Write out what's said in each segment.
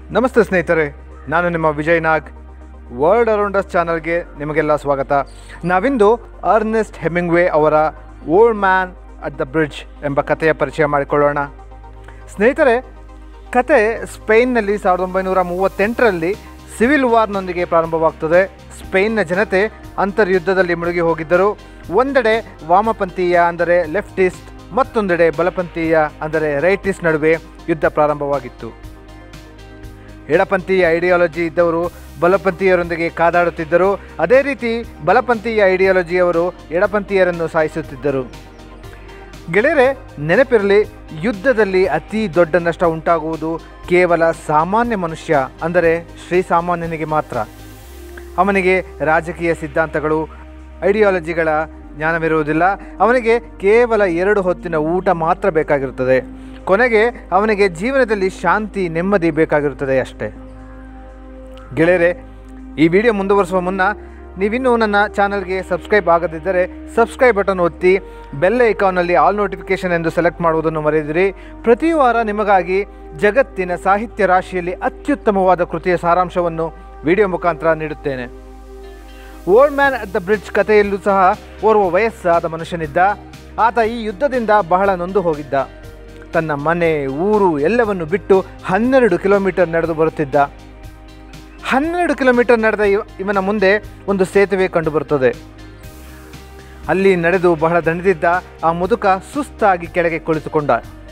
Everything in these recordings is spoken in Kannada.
ನಮಸ್ತೆ ಸ್ನೇಹಿತರೆ ನಾನು ನಿಮ್ಮ ವಿಜಯ್ ನಾಗ್ ವರ್ಲ್ಡ್ ಅರೌಂಡಸ್ ಚಾನಲ್ಗೆ ನಿಮಗೆಲ್ಲ ಸ್ವಾಗತ ನಾವಿಂದು ಅರ್ನೆಸ್ಟ್ ಹೆಮಿಂಗ್ವೇ ಅವರ old man at the bridge ಎಂಬ ಕಥೆಯ ಪರಿಚಯ ಮಾಡಿಕೊಳ್ಳೋಣ ಸ್ನೇಹಿತರೆ ಕತೆ ಸ್ಪೇನ್ನಲ್ಲಿ ಸಾವಿರದ ಒಂಬೈನೂರ ಮೂವತ್ತೆಂಟರಲ್ಲಿ ಸಿವಿಲ್ ವಾರ್ನೊಂದಿಗೆ ಪ್ರಾರಂಭವಾಗ್ತದೆ ಸ್ಪೇನ್ನ ಜನತೆ ಅಂತರ್ಯುದ್ಧದಲ್ಲಿ ಮುಳುಗಿ ಹೋಗಿದ್ದರು ಒಂದೆಡೆ ವಾಮಪಂಥೀಯ ಅಂದರೆ ಲೆಫ್ಟಿಸ್ಟ್ ಮತ್ತೊಂದೆಡೆ ಬಲಪಂಥೀಯ ಅಂದರೆ ರೈಟಿಸ್ಟ್ ನಡುವೆ ಯುದ್ಧ ಪ್ರಾರಂಭವಾಗಿತ್ತು ಎಡಪಂಥೀಯ ಐಡಿಯಾಲಜಿ ಇದ್ದವರು ಬಲಪಂಥೀಯರೊಂದಿಗೆ ಕಾದಾಡುತ್ತಿದ್ದರು ಅದೇ ರೀತಿ ಬಲಪಂಥೀಯ ಐಡಿಯಾಲಜಿಯವರು ಎಡಪಂಥೀಯರನ್ನು ಸಾಯಿಸುತ್ತಿದ್ದರು ಗೆಳೆಯರೆ ನೆನಪಿರಲಿ ಯುದ್ಧದಲ್ಲಿ ಅತಿ ದೊಡ್ಡ ನಷ್ಟ ಉಂಟಾಗುವುದು ಕೇವಲ ಸಾಮಾನ್ಯ ಮನುಷ್ಯ ಅಂದರೆ ಶ್ರೀಸಾಮಾನ್ಯನಿಗೆ ಮಾತ್ರ ಅವನಿಗೆ ರಾಜಕೀಯ ಸಿದ್ಧಾಂತಗಳು ಐಡಿಯಾಲಜಿಗಳ ಜ್ಞಾನವಿರುವುದಿಲ್ಲ ಅವನಿಗೆ ಕೇವಲ ಎರಡು ಹೊತ್ತಿನ ಊಟ ಮಾತ್ರ ಬೇಕಾಗಿರುತ್ತದೆ ಕೊನೆಗೆ ಅವನಿಗೆ ಜೀವನದಲ್ಲಿ ಶಾಂತಿ ನೆಮ್ಮದಿ ಬೇಕಾಗಿರುತ್ತದೆ ಅಷ್ಟೇ ಗೆಳೆಯರೆ ಈ ವಿಡಿಯೋ ಮುಂದುವರಿಸುವ ಮುನ್ನ ನೀವಿನ್ನೂ ನನ್ನ ಚಾನಲ್ಗೆ ಸಬ್ಸ್ಕ್ರೈಬ್ ಆಗದಿದ್ದರೆ ಸಬ್ಸ್ಕ್ರೈಬ್ ಬಟನ್ ಒತ್ತಿ ಬೆಲ್ ಐಕಾನಲ್ಲಿ ಆಲ್ ನೋಟಿಫಿಕೇಷನ್ ಎಂದು ಸೆಲೆಕ್ಟ್ ಮಾಡುವುದನ್ನು ಮರೆಯದಿರಿ ಪ್ರತಿ ವಾರ ನಿಮಗಾಗಿ ಜಗತ್ತಿನ ಸಾಹಿತ್ಯ ರಾಶಿಯಲ್ಲಿ ಅತ್ಯುತ್ತಮವಾದ ಕೃತಿಯ ಸಾರಾಂಶವನ್ನು ವಿಡಿಯೋ ಮುಖಾಂತರ ನೀಡುತ್ತೇನೆ old man at the bridge ಕಥೆಯಲ್ಲೂ ಸಹ ಓರ್ವ ವಯಸ್ಸಾದ ಮನುಷ್ಯನಿದ್ದ ಆತ ಈ ಯುದ್ಧದಿಂದ ಬಹಳ ನೊಂದು ಹೋಗಿದ್ದ ತನ್ನ ಮನೆ ಊರು ಎಲ್ಲವನ್ನು ಬಿಟ್ಟು ಹನ್ನೆರಡು ಕಿಲೋಮೀಟರ್ ನಡೆದು ಬರುತ್ತಿದ್ದ ಹನ್ನೆರಡು ಕಿಲೋಮೀಟರ್ ನಡೆದ ಇವ- ಇವನ ಮುಂದೆ ಒಂದು ಸೇತುವೆ ಕಂಡುಬರುತ್ತದೆ ಅಲ್ಲಿ ನಡೆದು ಬಹಳ ದಣಿದಿದ್ದ ಆ ಮುದುಕ ಸುಸ್ತಾಗಿ ಕೆಳಗೆ ಕುಳಿತುಕೊಂಡ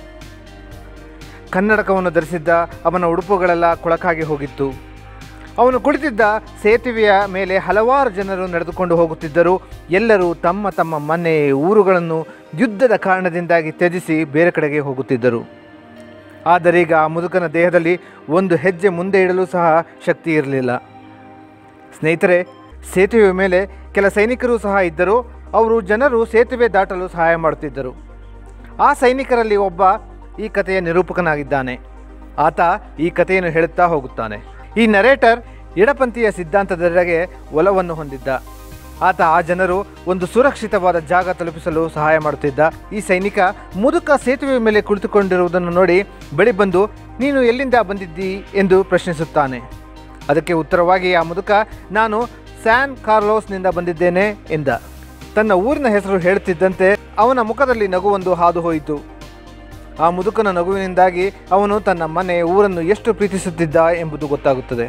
ಕನ್ನಡಕವನ್ನು ಧರಿಸಿದ್ದ ಅವನ ಉಡುಪುಗಳೆಲ್ಲ ಕೊಳಕಾಗಿ ಹೋಗಿತ್ತು ಅವನು ಕುಳಿತಿದ್ದ ಸೇತುವೆಯ ಮೇಲೆ ಹಲವಾರು ಜನರು ನಡೆದುಕೊಂಡು ಹೋಗುತ್ತಿದ್ದರು ಎಲ್ಲರೂ ತಮ್ಮ ತಮ್ಮ ಮನೆ ಊರುಗಳನ್ನು ಯುದ್ಧದ ಕಾರಣದಿಂದಾಗಿ ತ್ಯಜಿಸಿ ಬೇರೆ ಕಡೆಗೆ ಹೋಗುತ್ತಿದ್ದರು ಆದರೀಗ ಆ ಮುದುಕನ ದೇಹದಲ್ಲಿ ಒಂದು ಹೆಜ್ಜೆ ಮುಂದೆ ಇಡಲು ಸಹ ಶಕ್ತಿ ಇರಲಿಲ್ಲ ಸ್ನೇಹಿತರೆ ಸೇತುವೆಯ ಮೇಲೆ ಕೆಲ ಸೈನಿಕರು ಸಹ ಇದ್ದರು ಅವರು ಜನರು ಸೇತುವೆ ದಾಟಲು ಸಹಾಯ ಮಾಡುತ್ತಿದ್ದರು ಆ ಸೈನಿಕರಲ್ಲಿ ಒಬ್ಬ ಈ ಕಥೆಯ ನಿರೂಪಕನಾಗಿದ್ದಾನೆ ಆತ ಈ ಕಥೆಯನ್ನು ಹೇಳುತ್ತಾ ಹೋಗುತ್ತಾನೆ ಈ ನರೇಟರ್ ಎಡಪಂಥೀಯ ಸಿದ್ಧಾಂತದೆಡೆಗೆ ಒಲವನ್ನು ಹೊಂದಿದ್ದ ಆತ ಆ ಜನರು ಒಂದು ಸುರಕ್ಷಿತವಾದ ಜಾಗ ತಲುಪಿಸಲು ಸಹಾಯ ಮಾಡುತ್ತಿದ್ದ ಈ ಸೈನಿಕ ಮುದುಕ ಸೇತುವೆ ಮೇಲೆ ಕುಳಿತುಕೊಂಡಿರುವುದನ್ನು ನೋಡಿ ಬಳಿ ಬಂದು ನೀನು ಎಲ್ಲಿಂದ ಬಂದಿದ್ದಿ ಎಂದು ಪ್ರಶ್ನಿಸುತ್ತಾನೆ ಅದಕ್ಕೆ ಉತ್ತರವಾಗಿ ಆ ಮುದುಕ ನಾನು ಸ್ಯಾನ್ ಕಾರ್ಲೋಸ್ನಿಂದ ಬಂದಿದ್ದೇನೆ ಎಂದ ತನ್ನ ಊರಿನ ಹೆಸರು ಹೇಳುತ್ತಿದ್ದಂತೆ ಅವನ ಮುಖದಲ್ಲಿ ನಗುವೊಂದು ಹಾದು ಹೋಯಿತು ಆ ಮುದುಕನ ನಗುವಿನಿಂದಾಗಿ ಅವನು ತನ್ನ ಮನೆ ಊರನ್ನು ಎಷ್ಟು ಪ್ರೀತಿಸುತ್ತಿದ್ದ ಎಂಬುದು ಗೊತ್ತಾಗುತ್ತದೆ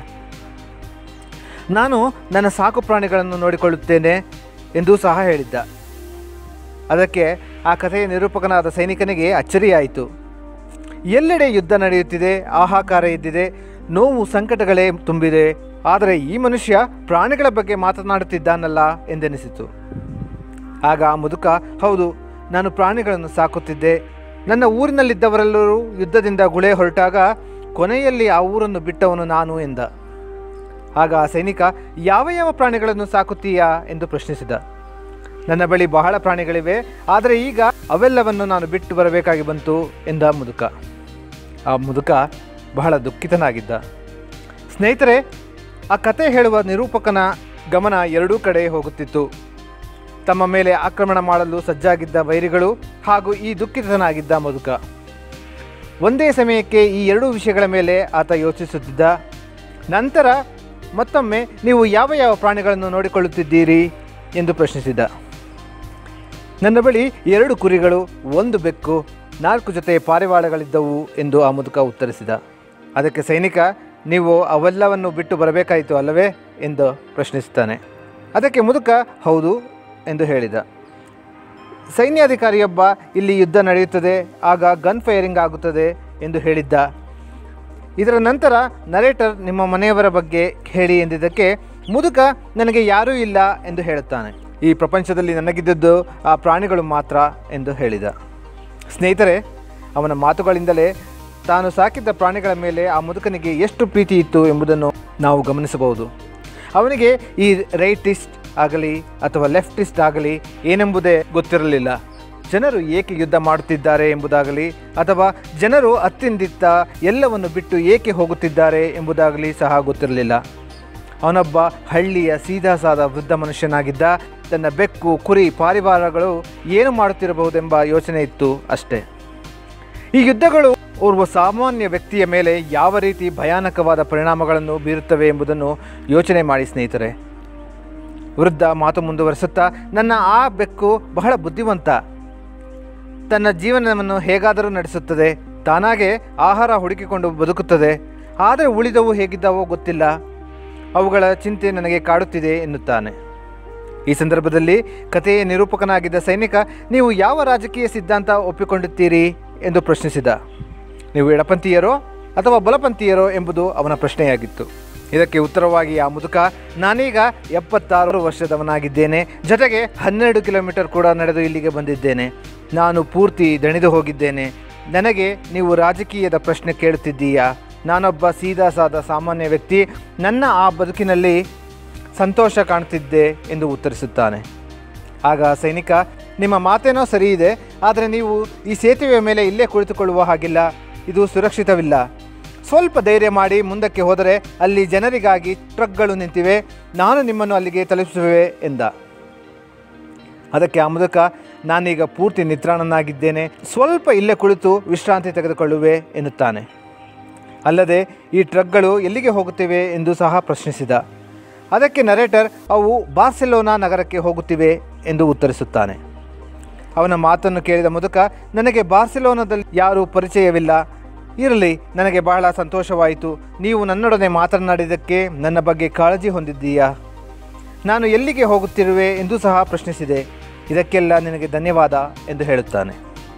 ನಾನು ನನ್ನ ಸಾಕು ಪ್ರಾಣಿಗಳನ್ನು ನೋಡಿಕೊಳ್ಳುತ್ತೇನೆ ಎಂದೂ ಸಹ ಹೇಳಿದ್ದ ಅದಕ್ಕೆ ಆ ಕಥೆಯ ನಿರೂಪಕನಾದ ಸೈನಿಕನಿಗೆ ಅಚ್ಚರಿಯಾಯಿತು ಎಲ್ಲೆಡೆ ಯುದ್ಧ ನಡೆಯುತ್ತಿದೆ ಆಹಾಕಾರ ಇದ್ದಿದೆ ನೋವು ಸಂಕಟಗಳೇ ತುಂಬಿದೆ ಆದರೆ ಈ ಮನುಷ್ಯ ಪ್ರಾಣಿಗಳ ಬಗ್ಗೆ ಮಾತನಾಡುತ್ತಿದ್ದಾನಲ್ಲ ಎಂದೆನಿಸಿತು ಆಗ ಆ ಮುದುಕ ಹೌದು ನಾನು ಪ್ರಾಣಿಗಳನ್ನು ಸಾಕುತ್ತಿದ್ದೆ ನನ್ನ ಊರಿನಲ್ಲಿದ್ದವರೆಲ್ಲರೂ ಯುದ್ಧದಿಂದ ಗುಳೆ ಹೊರಟಾಗ ಕೊನೆಯಲ್ಲಿ ಆ ಊರನ್ನು ಬಿಟ್ಟವನು ನಾನು ಎಂದ ಆಗ ಆ ಸೈನಿಕ ಯಾವ ಯಾವ ಪ್ರಾಣಿಗಳನ್ನು ಸಾಕುತ್ತೀಯಾ ಎಂದು ಪ್ರಶ್ನಿಸಿದ ನನ್ನ ಬಳಿ ಬಹಳ ಪ್ರಾಣಿಗಳಿವೆ ಆದರೆ ಈಗ ಅವೆಲ್ಲವನ್ನು ನಾನು ಬಿಟ್ಟು ಬರಬೇಕಾಗಿ ಬಂತು ಎಂದ ಮುದುಕ ಆ ಮುದುಕ ಬಹಳ ದುಃಖಿತನಾಗಿದ್ದ ಸ್ನೇಹಿತರೆ ಆ ಕತೆ ಹೇಳುವ ನಿರೂಪಕನ ಗಮನ ಎರಡೂ ಕಡೆ ಹೋಗುತ್ತಿತ್ತು ತಮ್ಮ ಮೇಲೆ ಆಕ್ರಮಣ ಮಾಡಲು ಸಜ್ಜಾಗಿದ್ದ ವೈರಿಗಳು ಹಾಗೂ ಈ ದುಃಖಿತನಾಗಿದ್ದ ಮುದುಕ ಒಂದೇ ಸಮಯಕ್ಕೆ ಈ ಎರಡೂ ವಿಷಯಗಳ ಮೇಲೆ ಆತ ಯೋಚಿಸುತ್ತಿದ್ದ ನಂತರ ಮತ್ತೊಮ್ಮೆ ನೀವು ಯಾವ ಯಾವ ಪ್ರಾಣಿಗಳನ್ನು ನೋಡಿಕೊಳ್ಳುತ್ತಿದ್ದೀರಿ ಎಂದು ಪ್ರಶ್ನಿಸಿದ ನನ್ನ ಬಳಿ ಎರಡು ಕುರಿಗಳು ಒಂದು ಬೆಕ್ಕು ನಾಲ್ಕು ಜೊತೆ ಪಾರಿವಾಳಗಳಿದ್ದವು ಎಂದು ಆ ಮುದುಕ ಉತ್ತರಿಸಿದ ಅದಕ್ಕೆ ಸೈನಿಕ ನೀವು ಅವೆಲ್ಲವನ್ನು ಬಿಟ್ಟು ಬರಬೇಕಾಯಿತು ಅಲ್ಲವೇ ಎಂದು ಪ್ರಶ್ನಿಸುತ್ತಾನೆ ಅದಕ್ಕೆ ಮುದುಕ ಹೌದು ಎಂದು ಹೇಳಿದ ಸೈನ್ಯಾಧಿಕಾರಿಯೊಬ್ಬ ಇಲ್ಲಿ ಯುದ್ಧ ನಡೆಯುತ್ತದೆ ಆಗ ಗನ್ ಫೈರಿಂಗ್ ಆಗುತ್ತದೆ ಎಂದು ಹೇಳಿದ್ದ ಇದರ ನಂತರ ನರೇಟರ್ ನಿಮ್ಮ ಮನೆಯವರ ಬಗ್ಗೆ ಹೇಳಿ ಎಂದಿದ್ದಕ್ಕೆ ಮುದುಕ ನನಗೆ ಯಾರೂ ಇಲ್ಲ ಎಂದು ಹೇಳುತ್ತಾನೆ ಈ ಪ್ರಪಂಚದಲ್ಲಿ ನನಗಿದ್ದದ್ದು ಆ ಪ್ರಾಣಿಗಳು ಮಾತ್ರ ಎಂದು ಹೇಳಿದ ಸ್ನೇಹಿತರೆ ಅವನ ಮಾತುಗಳಿಂದಲೇ ತಾನು ಸಾಕಿದ್ದ ಪ್ರಾಣಿಗಳ ಮೇಲೆ ಆ ಮುದುಕನಿಗೆ ಎಷ್ಟು ಪ್ರೀತಿ ಇತ್ತು ಎಂಬುದನ್ನು ನಾವು ಗಮನಿಸಬಹುದು ಅವನಿಗೆ ಈ ರೈಟಿಸ್ಟ್ ಆಗಲಿ ಅಥವಾ ಲೆಫ್ಟಿಸ್ಟ್ ಆಗಲಿ ಏನೆಂಬುದೇ ಗೊತ್ತಿರಲಿಲ್ಲ ಜನರು ಏಕೆ ಯುದ್ಧ ಮಾಡುತ್ತಿದ್ದಾರೆ ಎಂಬುದಾಗಲಿ ಅಥವಾ ಜನರು ಅತ್ತಿಂದಿತ್ತ ಎಲ್ಲವನ್ನು ಬಿಟ್ಟು ಏಕೆ ಹೋಗುತ್ತಿದ್ದಾರೆ ಎಂಬುದಾಗಲಿ ಸಹ ಗೊತ್ತಿರಲಿಲ್ಲ ಅವನೊಬ್ಬ ಹಳ್ಳಿಯ ಸೀದಾ ಸಾದ ವೃದ್ಧ ಮನುಷ್ಯನಾಗಿದ್ದ ತನ್ನ ಬೆಕ್ಕು ಕುರಿ ಪಾರಿವಾಳಗಳು ಏನು ಮಾಡುತ್ತಿರಬಹುದೆಂಬ ಯೋಚನೆ ಇತ್ತು ಅಷ್ಟೇ ಈ ಯುದ್ಧಗಳು ಓರ್ವ ಸಾಮಾನ್ಯ ವ್ಯಕ್ತಿಯ ಮೇಲೆ ಯಾವ ರೀತಿ ಭಯಾನಕವಾದ ಪರಿಣಾಮಗಳನ್ನು ಬೀರುತ್ತವೆ ಎಂಬುದನ್ನು ಯೋಚನೆ ಮಾಡಿ ಸ್ನೇಹಿತರೆ ವೃದ್ಧ ಮಾತು ಮುಂದುವರಿಸುತ್ತಾ ನನ್ನ ಆ ಬೆಕ್ಕು ಬಹಳ ಬುದ್ಧಿವಂತ ತನ್ನ ಜೀವನವನ್ನು ಹೇಗಾದರೂ ನಡೆಸುತ್ತದೆ ತಾನಾಗೆ ಆಹಾರ ಹುಡುಕಿಕೊಂಡು ಬದುಕುತ್ತದೆ ಆದರೆ ಉಳಿದವು ಹೇಗಿದ್ದಾವೋ ಗೊತ್ತಿಲ್ಲ ಅವುಗಳ ಚಿಂತೆ ನನಗೆ ಕಾಡುತ್ತಿದೆ ಎನ್ನುತ್ತಾನೆ ಈ ಸಂದರ್ಭದಲ್ಲಿ ಕಥೆಯ ನಿರೂಪಕನಾಗಿದ್ದ ಸೈನಿಕ ನೀವು ಯಾವ ರಾಜಕೀಯ ಸಿದ್ಧಾಂತ ಒಪ್ಪಿಕೊಳ್ಳುತ್ತೀರಿ ಎಂದು ಪ್ರಶ್ನಿಸಿದ ನೀವು ಎಡಪಂಥೀಯರೋ ಅಥವಾ ಬಲಪಂಥೀಯರೋ ಎಂಬುದು ಅವನ ಪ್ರಶ್ನೆಯಾಗಿತ್ತು ಇದಕ್ಕೆ ಉತ್ತರವಾಗಿ ಆ ಮುದುಕ ನಾನೀಗ ಎಪ್ಪತ್ತಾರು ವರ್ಷದವನಾಗಿದ್ದೇನೆ ಜೊತೆಗೆ ಹನ್ನೆರಡು ಕಿಲೋಮೀಟರ್ ಕೂಡ ನಡೆದು ಇಲ್ಲಿಗೆ ಬಂದಿದ್ದೇನೆ ನಾನು ಪೂರ್ತಿ ದಣಿದು ಹೋಗಿದ್ದೇನೆ ನನಗೆ ನೀವು ರಾಜಕೀಯದ ಪ್ರಶ್ನೆ ಕೇಳುತ್ತಿದ್ದೀಯಾ ನಾನೊಬ್ಬ ಸೀದಾ ಸಾದ ಸಾಮಾನ್ಯ ವ್ಯಕ್ತಿ ನನ್ನ ಆ ಬದುಕಿನಲ್ಲಿ ಸಂತೋಷ ಕಾಣ್ತಿದ್ದೆ ಎಂದು ಉತ್ತರಿಸುತ್ತಾನೆ ಆಗ ಸೈನಿಕ ನಿಮ್ಮ ಮಾತೇನೋ ಸರಿ ಇದೆ ಆದರೆ ನೀವು ಈ ಸೇತುವೆಯ ಮೇಲೆ ಇಲ್ಲೇ ಕುಳಿತುಕೊಳ್ಳುವ ಹಾಗಿಲ್ಲ ಇದು ಸುರಕ್ಷಿತವಿಲ್ಲ ಸ್ವಲ್ಪ ಧೈರ್ಯ ಮಾಡಿ ಮುಂದಕ್ಕೆ ಹೋದರೆ ಅಲ್ಲಿ ಜನರಿಗಾಗಿ ಟ್ರಕ್ಗಳು ನಿಂತಿವೆ ನಾನು ನಿಮ್ಮನ್ನು ಅಲ್ಲಿಗೆ ತಲುಪಿಸುವೆ ಎಂದ ಅದಕ್ಕೆ ಆ ಮುದುಕ ನಾನೀಗ ಪೂರ್ತಿ ನಿತ್ರಾಣನಾಗಿದ್ದೇನೆ ಸ್ವಲ್ಪ ಇಲ್ಲೇ ಕುಳಿತು ವಿಶ್ರಾಂತಿ ತೆಗೆದುಕೊಳ್ಳುವೆ ಎನ್ನುತ್ತಾನೆ ಅಲ್ಲದೆ ಈ ಟ್ರಕ್ಗಳು ಎಲ್ಲಿಗೆ ಹೋಗುತ್ತಿವೆ ಎಂದು ಸಹ ಪ್ರಶ್ನಿಸಿದ ಅದಕ್ಕೆ ನರೇಟರ್ ಅವು ಬಾರ್ಸೆಲೋನಾ ನಗರಕ್ಕೆ ಹೋಗುತ್ತಿವೆ ಎಂದು ಉತ್ತರಿಸುತ್ತಾನೆ ಅವನ ಮಾತನ್ನು ಕೇಳಿದ ಮುದುಕ ನನಗೆ ಬಾರ್ಸೆಲೋನಾದಲ್ಲಿ ಯಾರೂ ಪರಿಚಯವಿಲ್ಲ ಇರಲಿ ನನಗೆ ಬಹಳ ಸಂತೋಷವಾಯಿತು ನೀವು ನನ್ನೊಡನೆ ಮಾತನಾಡಿದ್ದಕ್ಕೆ ನನ್ನ ಬಗ್ಗೆ ಕಾಳಜಿ ಹೊಂದಿದ್ದೀಯಾ ನಾನು ಎಲ್ಲಿಗೆ ಹೋಗುತ್ತಿರುವೆ ಎಂದು ಸಹ ಪ್ರಶ್ನಿಸಿದೆ ಇದಕ್ಕೆಲ್ಲ ನಿನಗೆ ಧನ್ಯವಾದ ಎಂದು ಹೇಳುತ್ತಾನೆ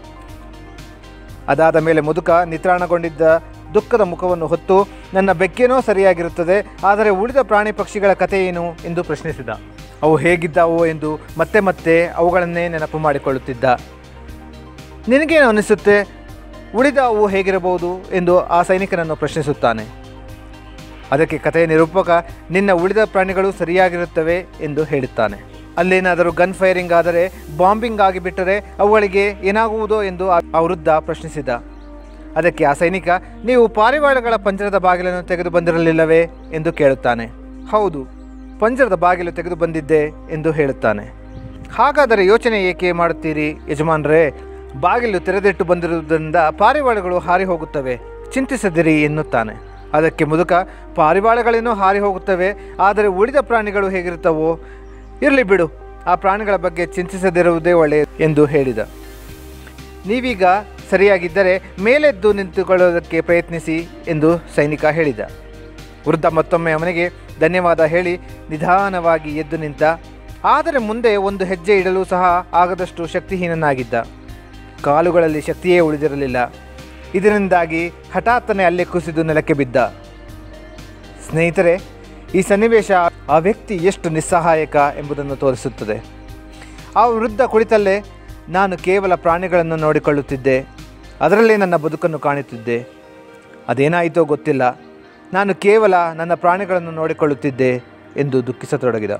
ಅದಾದ ಮೇಲೆ ಮುದುಕ ನಿತ್ರಾಣಗೊಂಡಿದ್ದ ದುಃಖದ ಮುಖವನ್ನು ಹೊತ್ತು ನನ್ನ ಬೆಕ್ಕೇನೋ ಸರಿಯಾಗಿರುತ್ತದೆ ಆದರೆ ಉಳಿದ ಪ್ರಾಣಿ ಪಕ್ಷಿಗಳ ಕಥೆ ಏನು ಎಂದು ಪ್ರಶ್ನಿಸಿದ ಅವು ಹೇಗಿದ್ದಾವೋ ಎಂದು ಮತ್ತೆ ಮತ್ತೆ ಅವುಗಳನ್ನೇ ನೆನಪು ಮಾಡಿಕೊಳ್ಳುತ್ತಿದ್ದ ನಿನಗೇನು ಅನಿಸುತ್ತೆ ಉಳಿದ ಅವು ಹೇಗಿರಬಹುದು ಎಂದು ಆ ಸೈನಿಕನನ್ನು ಪ್ರಶ್ನಿಸುತ್ತಾನೆ ಅದಕ್ಕೆ ಕಥೆಯ ನಿರೂಪಕ ನಿನ್ನ ಉಳಿದ ಪ್ರಾಣಿಗಳು ಸರಿಯಾಗಿರುತ್ತವೆ ಎಂದು ಹೇಳುತ್ತಾನೆ ಅಲ್ಲೇನಾದರೂ ಗನ್ ಫೈರಿಂಗ್ ಆದರೆ ಬಾಂಬಿಂಗ್ ಆಗಿಬಿಟ್ಟರೆ ಅವುಗಳಿಗೆ ಏನಾಗುವುದೋ ಎಂದು ಆ ಆ ವೃದ್ಧ ಪ್ರಶ್ನಿಸಿದ ಅದಕ್ಕೆ ಆ ಸೈನಿಕ ನೀವು ಪಾರಿವಾಳಗಳ ಪಂಜರದ ಬಾಗಿಲನ್ನು ತೆಗೆದು ಬಂದಿರಲಿಲ್ಲವೇ ಎಂದು ಕೇಳುತ್ತಾನೆ ಹೌದು ಪಂಜರದ ಬಾಗಿಲು ತೆಗೆದು ಬಂದಿದ್ದೆ ಎಂದು ಹೇಳುತ್ತಾನೆ ಹಾಗಾದರೆ ಯೋಚನೆ ಏಕೆ ಮಾಡುತ್ತೀರಿ ಯಜಮಾನ್ರೇ ಬಾಗಿಲು ತೆರೆದಿಟ್ಟು ಬಂದಿರುವುದರಿಂದ ಪಾರಿವಾಳಗಳು ಹಾರಿ ಹೋಗುತ್ತವೆ ಚಿಂತಿಸದಿರಿ ಎನ್ನುತ್ತಾನೆ ಅದಕ್ಕೆ ಮುದುಕ ಪಾರಿವಾಳಗಳೇನೋ ಹಾರಿ ಹೋಗುತ್ತವೆ ಆದರೆ ಉಳಿದ ಪ್ರಾಣಿಗಳು ಹೇಗಿರುತ್ತವೋ ಇರಲಿ ಬಿಡು ಆ ಪ್ರಾಣಿಗಳ ಬಗ್ಗೆ ಚಿಂತಿಸದಿರುವುದೇ ಒಳ್ಳೆಯದು ಎಂದು ಹೇಳಿದ ನೀವೀಗ ಸರಿಯಾಗಿದ್ದರೆ ಮೇಲೆದ್ದು ನಿಂತುಕೊಳ್ಳೋದಕ್ಕೆ ಪ್ರಯತ್ನಿಸಿ ಎಂದು ಸೈನಿಕ ಹೇಳಿದ ವೃದ್ಧ ಮತ್ತೊಮ್ಮೆ ಅವನಿಗೆ ಧನ್ಯವಾದ ಹೇಳಿ ನಿಧಾನವಾಗಿ ಎದ್ದು ನಿಂತ ಆದರೆ ಮುಂದೆ ಒಂದು ಹೆಜ್ಜೆ ಇಡಲು ಸಹ ಆಗದಷ್ಟು ಶಕ್ತಿಹೀನನಾಗಿದ್ದ ಕಾಲುಗಳಲ್ಲಿ ಶಕ್ತಿಯೇ ಉಳಿದಿರಲಿಲ್ಲ ಇದರಿಂದಾಗಿ ಹಠಾತ್ತನೆ ಅಲ್ಲೇ ಕುಸಿದು ನೆಲಕ್ಕೆ ಬಿದ್ದ ಸ್ನೇಹಿತರೆ ಈ ಸನ್ನಿವೇಶ ಆ ವ್ಯಕ್ತಿ ಎಷ್ಟು ನಿಸ್ಸಹಾಯಕ ಎಂಬುದನ್ನು ತೋರಿಸುತ್ತದೆ ಆ ವೃದ್ಧ ಕುಳಿತಲ್ಲೇ ನಾನು ಕೇವಲ ಪ್ರಾಣಿಗಳನ್ನು ನೋಡಿಕೊಳ್ಳುತ್ತಿದ್ದೆ ಅದರಲ್ಲೇ ನನ್ನ ಬದುಕನ್ನು ಕಾಣುತ್ತಿದ್ದೆ ಅದೇನಾಯಿತೋ ಗೊತ್ತಿಲ್ಲ ನಾನು ಕೇವಲ ನನ್ನ ಪ್ರಾಣಿಗಳನ್ನು ನೋಡಿಕೊಳ್ಳುತ್ತಿದ್ದೆ ಎಂದು ದುಃಖಿಸತೊಡಗಿದ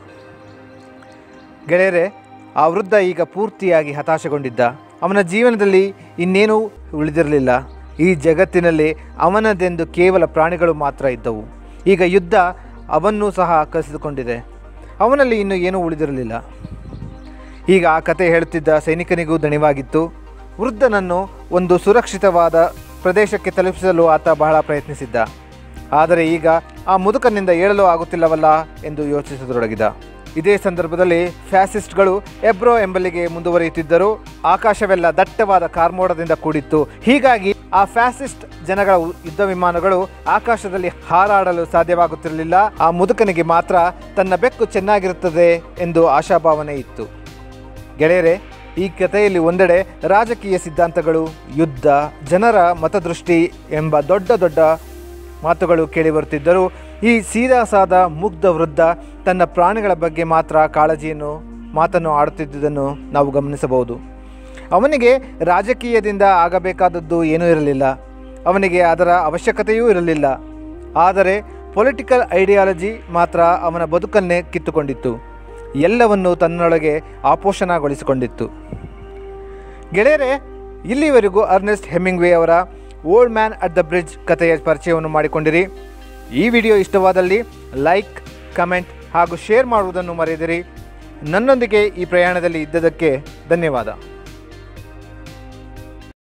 ಗೆಳೆಯರೆ ಆ ವೃದ್ಧ ಈಗ ಪೂರ್ತಿಯಾಗಿ ಹತಾಶೆಗೊಂಡಿದ್ದ ಅವನ ಜೀವನದಲ್ಲಿ ಇನ್ನೇನೂ ಉಳಿದಿರಲಿಲ್ಲ ಈ ಜಗತ್ತಿನಲ್ಲಿ ಅವನದೆಂದು ಕೇವಲ ಪ್ರಾಣಿಗಳು ಮಾತ್ರ ಇದ್ದವು ಈಗ ಯುದ್ಧ ಅವನ್ನೂ ಸಹ ಕಸಿದುಕೊಂಡಿದೆ ಅವನಲ್ಲಿ ಇನ್ನು ಏನೂ ಉಳಿದಿರಲಿಲ್ಲ ಈಗ ಆ ಕತೆ ಹೇಳುತ್ತಿದ್ದ ಸೈನಿಕನಿಗೂ ದಣಿವಾಗಿತ್ತು ವೃದ್ಧನನ್ನು ಒಂದು ಸುರಕ್ಷಿತವಾದ ಪ್ರದೇಶಕ್ಕೆ ತಲುಪಿಸಲು ಆತ ಬಹಳ ಪ್ರಯತ್ನಿಸಿದ್ದ ಆದರೆ ಈಗ ಆ ಮುದುಕನಿಂದ ಏಳಲು ಆಗುತ್ತಿಲ್ಲವಲ್ಲ ಎಂದು ಯೋಚಿಸತೊಡಗಿದ ಇದೇ ಸಂದರ್ಭದಲ್ಲಿ ಫ್ಯಾಸಿಸ್ಟ್ಗಳು ಎಬ್ರೋ ಎಂಬಲ್ಲಿಗೆ ಮುಂದುವರಿಯುತ್ತಿದ್ದರು ಆಕಾಶವೆಲ್ಲ ದಟ್ಟವಾದ ಕಾರ್ಮೋಡದಿಂದ ಕೂಡಿತ್ತು ಹೀಗಾಗಿ ಆ ಫ್ಯಾಸಿಸ್ಟ್ ಜನಗಳ ಉ- ಯುದ್ಧ ವಿಮಾನಗಳು ಆಕಾಶದಲ್ಲಿ ಹಾರಾಡಲು ಸಾಧ್ಯವಾಗುತ್ತಿರಲಿಲ್ಲ ಆ ಮುದುಕನಿಗೆ ಮಾತ್ರ ತನ್ನ ಬೆಕ್ಕು ಚೆನ್ನಾಗಿರುತ್ತದೆ ಎಂದು ಆಶಾಭಾವನೆ ಇತ್ತು ಗೆಳೆಯರೆ ಈ ಕಥೆಯಲ್ಲಿ ಒಂದೆಡೆ ರಾಜಕೀಯ ಸಿದ್ಧಾಂತಗಳು ಯುದ್ಧ ಜನರ ಮತದೃಷ್ಟಿ ಎಂಬ ದೊಡ್ಡ ದೊಡ್ಡ ಮಾತುಗಳು ಕೇಳಿಬರುತ್ತಿದ್ದರೂ ಈ ಸೀದಾ ಸಾದ ಮುಗ್ಧ ವೃದ್ಧ ತನ್ನ ಪ್ರಾಣಿಗಳ ಬಗ್ಗೆ ಮಾತ್ರ ಕಾಳಜಿಯನ್ನು ಮಾತನ್ನು ಆಡುತ್ತಿದ್ದುದನ್ನು ನಾವು ಗಮನಿಸಬಹುದು ಅವನಿಗೆ ರಾಜಕೀಯದಿಂದ ಆಗಬೇಕಾದದ್ದು ಏನೂ ಇರಲಿಲ್ಲ ಅವನಿಗೆ ಅದರ ಅವಶ್ಯಕತೆಯೂ ಇರಲಿಲ್ಲ ಆದರೆ ಪೊಲಿಟಿಕಲ್ ಐಡಿಯಾಲಜಿ ಮಾತ್ರ ಅವನ ಬದುಕನ್ನೇ ಕಿತ್ತುಕೊಂಡಿತ್ತು ಎಲ್ಲವನ್ನೂ ತನ್ನೊಳಗೆ ಆಪೋಷಣಗೊಳಿಸಿಕೊಂಡಿತ್ತು ಗೆಳೆಯರೆ ಇಲ್ಲಿವರೆಗೂ ಅರ್ನೆಸ್ಟ್ ಹೆಮಿಂಗ್ವೇ ಅವರ old man at the bridge ಕಥೆಯ ಪರಿಚಯವನ್ನು ಮಾಡಿಕೊಂಡಿರಿ ಈ ವಿಡಿಯೋ ಇಷ್ಟವಾದಲ್ಲಿ ಲೈಕ್ ಕಮೆಂಟ್ ಹಾಗೂ ಶೇರ್ ಮಾಡುವುದನ್ನು ಮರೆಯದಿರಿ ನನ್ನೊಂದಿಗೆ ಈ ಪ್ರಯಾಣದಲ್ಲಿ ಇದ್ದದಕ್ಕೆ ಧನ್ಯವಾದ